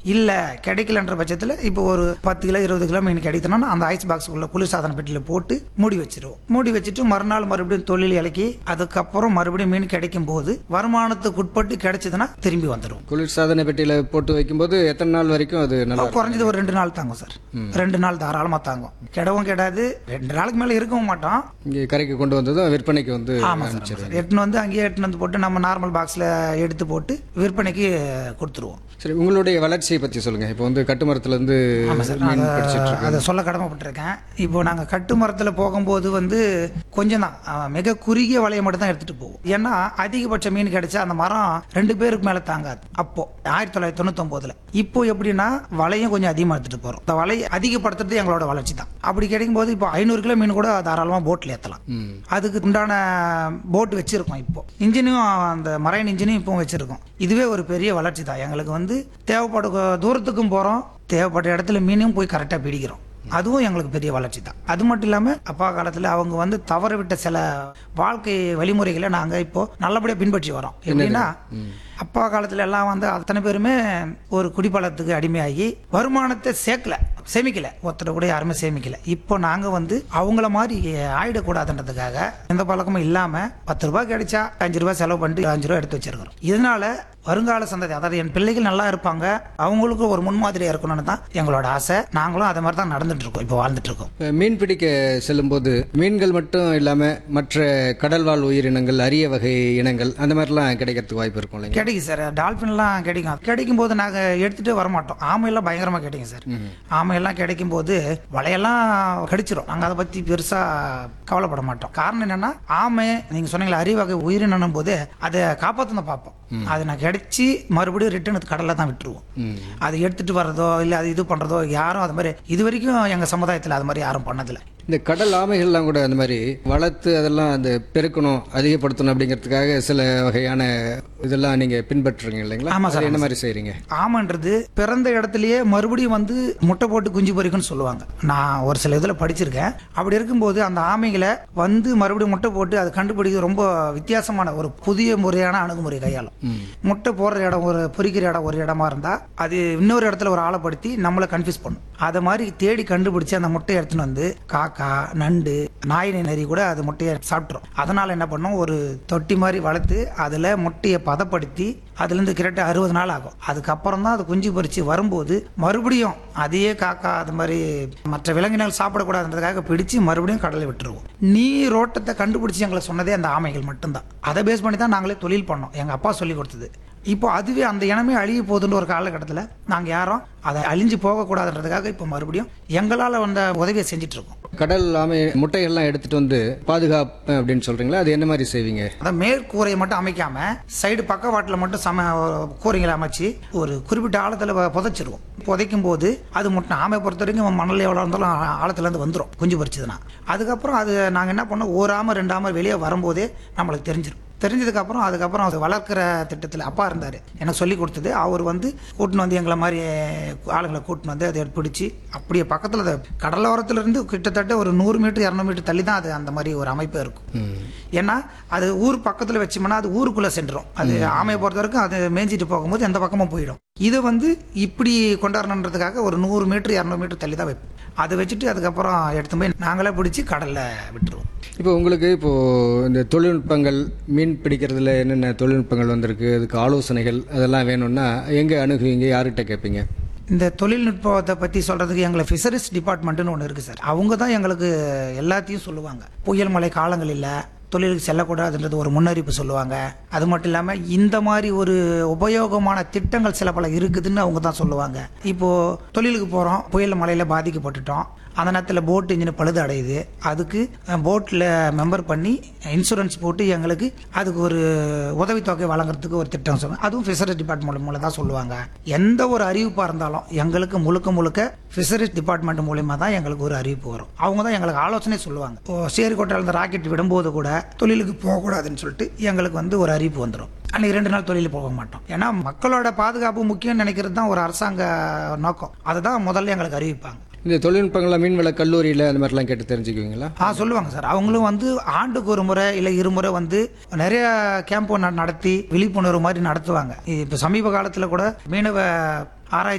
இல்லை கிடைக்கலன்ற பட்சத்தில் இப்போ ஒரு பத்து கிலோ இருபது கிலோ மீன் கிடைத்தனா அந்த ஐஸ் பாக்ஸுக்குள்ள குளிர்சாதன பெட்டியில் போட்டு மூடி வச்சிருவோம் மூடி வச்சுட்டு மறுநாள் மறுபடியும் தொழில் இலக்கி அதுக்கப்புறம் மறுபடியும் மீன் கிடைக்கும் போது வருமானத்துக்கு உட்பட்டு கிடைச்சதுன்னா திரும்பி வந்துடும் குளிர்சாதன பெட்டியில போட்டு வைக்கும்போது எத்தனை நாள் வரைக்கும் அது நல்லா இருக்கும்? குறைஞ்சது ஒரு ரெண்டு நாள் தாங்கும் சார் ரெண்டு நாள் தாராளமாக தாங்கும் கிடவும் கிடாது ரெண்டு நாளுக்கு மேலே இருக்கவும் மாட்டோம் இங்கே கரைக்கு கொண்டு வந்ததும் விற்பனைக்கு வந்து ஆமாம் சார் ஆமாம் அனுப்பிச்சிருவீங்க சார் எட்டுன்னு வந்து அங்கேயே எட்டுன்னு வந்து போட்டு நம்ம நார்மல் பாக்ஸில் எடுத்து போட்டு விற்பனைக்கு கொடுத்துருவோம் சரி உங்களுடைய வளர்ச்சியை பத்தி சொல்லுங்க இப்போ வந்து கட்டுமரத்துல இருந்து ஆமாம் சார் மீன் அதை- பிடிச்சிட்டு இருக்கு அதை சொல்ல கடமைப்பட்டிருக்கேன் இப்போ நாங்கள் கட்டு மரத்தில் போகும்போது வந்து கொஞ்சம் தான் அஹ், மிக குறுகிய வலையை மட்டும் தான் எடுத்துகிட்டு போவோம் ஏன்னா அதிகபட்ச மீன் கிடைச்சா அந்த மரம் ரெண்டு பேருக்கு மேலே தாங்காது அப்போ ஆயிரத்தி தொள்ளாயிரத்தி தொண்ணூத்தொம்போதுல இப்போ எப்படின்னா வலையும் கொஞ்சம் அதிகமாக எடுத்துகிட்டு போகிறோம் இந்த வலையை அதிகப்படுத்துறது எங்களோட வளர்ச்சி தான் அப்படி கிடைக்கும் போது இப்போ ஐநூறு கிலோ மீன் கூட தாராளமாக போட்டில் ஏற்றலாம் ம். அதுக்கு உண்டான போட் வச்சிருக்கோம் இப்போ இன்ஜினும் அந்த மரைன் இன்ஜினும் இப்போ வச்சிருக்கோம் இதுவே ஒரு பெரிய வளர்ச்சி தான் எங்களுக்கு வந்து தேவைப்படும் தூரத்துக்கும் போகிறோம் தேவைப்பட்ட இடத்துல மீனும் போய் கரெக்டாக பிடிக்கிறோம் அதுவும் எங்களுக்கு பெரிய வளர்ச்சி தான் அது மட்டும் இல்லாமல் அப்பா காலத்தில் அவங்க வந்து தவற விட்ட சில வாழ்க்கை வழிமுறைகளை நாங்கள் இப்போ நல்லபடியாக பின்பற்றி வரோம் எப்படின்னா அப்பா காலத்துல எல்லாம் வந்து அத்தனை பேருமே ஒரு குடிப்பழத்துக்கு அடிமையாகி வருமானத்தை சேர்க்கல சேமிக்கல ஒருத்தர் கூட யாருமே சேமிக்கல இப்போ நாங்க வந்து அவங்கள மாதிரி ஆயிடக்கூடாதுன்றதுக்காக எந்த பழக்கமும் இல்லாம பத்து ரூபாய் கிடைச்சா அஞ்சு ரூபாய் செலவு பண்ணிட்டு அஞ்சு ரூபாய் எடுத்து வச்சிருக்கிறோம் இதனால வருங்கால சந்ததி அதாவது என் பிள்ளைகள் நல்லா இருப்பாங்க அவங்களுக்கும் ஒரு முன்மாதிரியா இருக்கணும்னு தான் எங்களோட ஆசை நாங்களும் அதை மாதிரி தான் நடந்துட்டு இருக்கோம் இப்போ வாழ்ந்துட்டு இருக்கோம் இப்ப மீன் பிடிக்க செல்லும்போது மீன்கள் மட்டும் இல்லாம மற்ற கடல்வாழ் உயிரினங்கள் அரிய வகை இனங்கள் அந்த மாதிரிலாம் கிடைக்கிறதுக்கு வாய்ப்பு இருக்கும் இல்லைங்க கிடைக்கும் சார் டால்ஃபின்லாம் கிடைக்கும் கிடைக்கும் போது நாங்கள் எடுத்துகிட்டு வர மாட்டோம் ஆமையெல்லாம் பயங்கரமாக கிடைக்கும் சார் ஆமையெல்லாம் கிடைக்கும் போது வலையெல்லாம் கடிச்சிரும் நாங்கள் அதை பற்றி பெருசாக கவலைப்பட மாட்டோம் காரணம் என்னன்னா ஆமை நீங்கள் சொன்னீங்களா அறிவகை உயிரினம் போது அதை காப்பாற்றணும் பார்ப்போம் அது நான் கிடைச்சி மறுபடியும் ரிட்டர்ன் கடலில் தான் விட்டுருவோம் ம். அது எடுத்துகிட்டு வர்றதோ இல்லை அது இது பண்ணுறதோ யாரும் அது மாதிரி இது வரைக்கும் எங்கள் சமுதாயத்தில் அது மாதிரி யாரும் பண்ணதில்லை இந்த கடல் ஆமைகள்லாம் கூட அந்த மாதிரி வளர்த்து அதெல்லாம் அந்த பெருக்கணும் அதிகப்படுத்தணும் அப்படிங்கிறதுக்காக சில வகையான இதெல்லாம் நீங்க பின்பற்றுறீங்க இல்லைங்களா ஆமா சார், அது என்ன மாதிரி செய்றீங்க ஆமான்றது பிறந்த இடத்துலயே மறுபடியும் வந்து முட்டை போட்டு குஞ்சு பொரிக்கும்னு சொல்லுவாங்க நான் ஒரு சில இதில் படிச்சிருக்கேன் அப்படி இருக்கும்போது அந்த ஆமைகளை வந்து மறுபடியும் முட்டை போட்டு அதை கண்டுபிடிக்க ரொம்ப வித்தியாசமான ஒரு புதிய முறையான அணுகுமுறை கையாளும் முட்டை போடுற இடம் ஒரு பொரிக்கிற இடம் ஒரு இடமா இருந்தா அது இன்னொரு இடத்துல ஒரு ஆளைப்படுத்தி நம்மளை கன்ஃபியூஸ் பண்ணும் அதை மாதிரி தேடி கண்டுபிடிச்சு அந்த முட்டையை எடுத்துன்னு வந்து காக்கா நண்டு நாய் நரி கூட அது முட்டையை சாப்பிட்ரும் அதனால என்ன பண்ணும் ஒரு தொட்டி மாதிரி வளர்த்து அதில் முட்டையை பதப்படுத்தி அதுலேருந்து கிட்டத்தட்ட அறுபது நாள் ஆகும் அதுக்கப்புறம் தான் அது குஞ்சு பொரிச்சு வரும்போது மறுபடியும் அதையே காக்கா அது மாதிரி மற்ற விலங்கினங்கள் சாப்பிடக்கூடாதுன்றதுக்காக பிடிச்சு மறுபடியும் கடலை விட்டுருவோம் நீர் ஓட்டத்தை கண்டுபிடிச்சு எங்களை சொன்னதே அந்த ஆமைகள் மட்டும்தான் அதை பேஸ் பண்ணி தான் நாங்களே தொழில் பண்ணோம் எங்கள் அப்பா சொல்லி கொடுத்தது இப்போ அதுவே அந்த இனமே அழிய போகுதுன்ற ஒரு காலகட்டத்தில் நாங்கள் யாரும் அதை அழிஞ்சு போகக்கூடாதுன்றதுக்காக இப்போ மறுபடியும் எங்களால் வந்த உதவியை செஞ்சுட்டு இருக்கோம் கடல் ஆமை முட்டைகள்லாம் எடுத்துட்டு வந்து பாதுகாப்பு அப்படின்னு சொல்றீங்களா அது என்ன மாதிரி செய்வீங்க அதான் மேற்கூரையை மட்டும் அமைக்காம சைடு பக்கவாட்டில் மட்டும் சம கூரைகளை அமைச்சு ஒரு குறிப்பிட்ட ஆழத்தில் புதைச்சிருவோம் புதைக்கும் போது அது முட்டை ஆமை பொறுத்த வரைக்கும் மணல் எவ்வளோ இருந்தாலும் ஆ- ஆழத்துலேருந்து வந்துடும் குஞ்சு பறிச்சதுன்னா அதுக்கப்புறம் அது நாங்கள் என்ன பண்ணோம் ஒரு ஆமை ரெண்டு ஆமை வெளியே வரும்போதே நம்மளுக்கு தெரிஞ்சிடும் தெரிஞ்சதுக்கப்புறம் அதுக்கப்புறம் அது வளர்க்குற திட்டத்தில் அப்பா இருந்தார் எனக்கு சொல்லி கொடுத்தது அவர் வந்து கூட்டின்னு வந்து எங்களை மாதிரி ஆளுங்களை கூட்டின்னு வந்து அதை பிடிச்சி அப்படியே பக்கத்தில் அதை கடலோரத்துல இருந்து கிட்டத்தட்ட ஒரு நூறு மீட்டர் இரநூறு மீட்டர் தள்ளி தான் அது அந்த மாதிரி ஒரு அமைப்பு இருக்கும் ஏன்னா அது ஊர் பக்கத்தில் வச்சோம்னா அது ஊருக்குள்ளே சென்றுரும் அது ஆமையை பொறுத்த வரைக்கும் அது மேய்ஞ்சிட்டு போகும்போது எந்த பக்கமும் போயிடும் இதை வந்து இப்படி கொண்டாடணுன்றதுக்காக ஒரு நூறு மீட்டர் இரநூறு மீட்டர் தள்ளி தான் வைப்போம் அதை வச்சுட்டு அதுக்கப்புறம் எடுத்து போய் நாங்களே பிடிச்சி கடலில் விட்டுருவோம் இப்போ உங்களுக்கு இப்போ இந்த தொழில்நுட்பங்கள் மீன் பிடிக்கிறதுல என்னென்ன தொழில்நுட்பங்கள் வந்திருக்கு அதுக்கு ஆலோசனைகள் அதெல்லாம் வேணும்னா எங்க அணுகுவீங்க யார்கிட்ட கேட்பீங்க இந்த தொழில்நுட்பத்தை பற்றி சொல்கிறதுக்கு எங்களை ஃபிஷரிஸ் டிபார்ட்மெண்ட்டுன்னு ஒன்று இருக்குது சார் அவங்க தான் எங்களுக்கு எல்லாத்தையும் சொல்லுவாங்க புயல் மழை காலங்களில் தொழிலுக்கு செல்லக்கூடாதுன்றது ஒரு முன்னறிவிப்பு சொல்லுவாங்க அது மட்டும் இல்லாமல் இந்த மாதிரி ஒரு உபயோகமான திட்டங்கள் சில பல இருக்குதுன்னு அவங்க தான் சொல்லுவாங்க இப்போது தொழிலுக்கு போகிறோம் புயல் மழையில் பாதிக்கப்பட்டுட்டோம் அந்த நேரத்தில் போட் இன்ஜின் பழுது அடையுது அதுக்கு போட்டில் மெம்பர் பண்ணி இன்சூரன்ஸ் போட்டு எங்களுக்கு அதுக்கு ஒரு உதவித்தொகை வழங்குறதுக்கு ஒரு திட்டம் சொல்லுவாங்க அதுவும் ஃபிஷரிஸ் டிபார்ட்மெண்ட் மூலம் தான் சொல்லுவாங்க எந்த ஒரு அறிவிப்பாக இருந்தாலும் எங்களுக்கு முழுக்க முழுக்க ஃபிஷரிஸ் டிபார்ட்மெண்ட் மூலியமா தான் எங்களுக்கு ஒரு அறிவிப்பு வரும் அவங்க தான் எங்களுக்கு ஆலோசனை சொல்லுவாங்க இப்போ சேரிக்கோட்டையில் இந்த ராக்கெட் விடும்போது கூட தொழிலுக்கு போகக்கூடாதுன்னு சொல்லிட்டு எங்களுக்கு வந்து ஒரு அறிவிப்பு வந்துடும் அன்னைக்கு ரெண்டு நாள் தொழிலுக்கு போக மாட்டோம் ஏன்னா மக்களோட பாதுகாப்பு முக்கியம்னு நினைக்கிறது தான் ஒரு அரசாங்க நோக்கம் அதுதான் முதல்ல எங்களுக்கு அறிவிப்பாங்க இந்த தொழில்நுட்பங்கள்லாம் மீன்வள கல்லூரியில் அந்த மாதிரிலாம் கேட்டு தெரிஞ்சுக்குவீங்களா ஆ சொல்லுவாங்க சார் அவங்களும் வந்து ஆண்டுக்கு ஒரு முறை இல்லை இருமுறை வந்து நிறைய கேம்ப் நடத்தி விழிப்புணர்வு மாதிரி நடத்துவாங்க இப்போ சமீப காலத்தில் கூட மீனவ ஆராய்ச்சி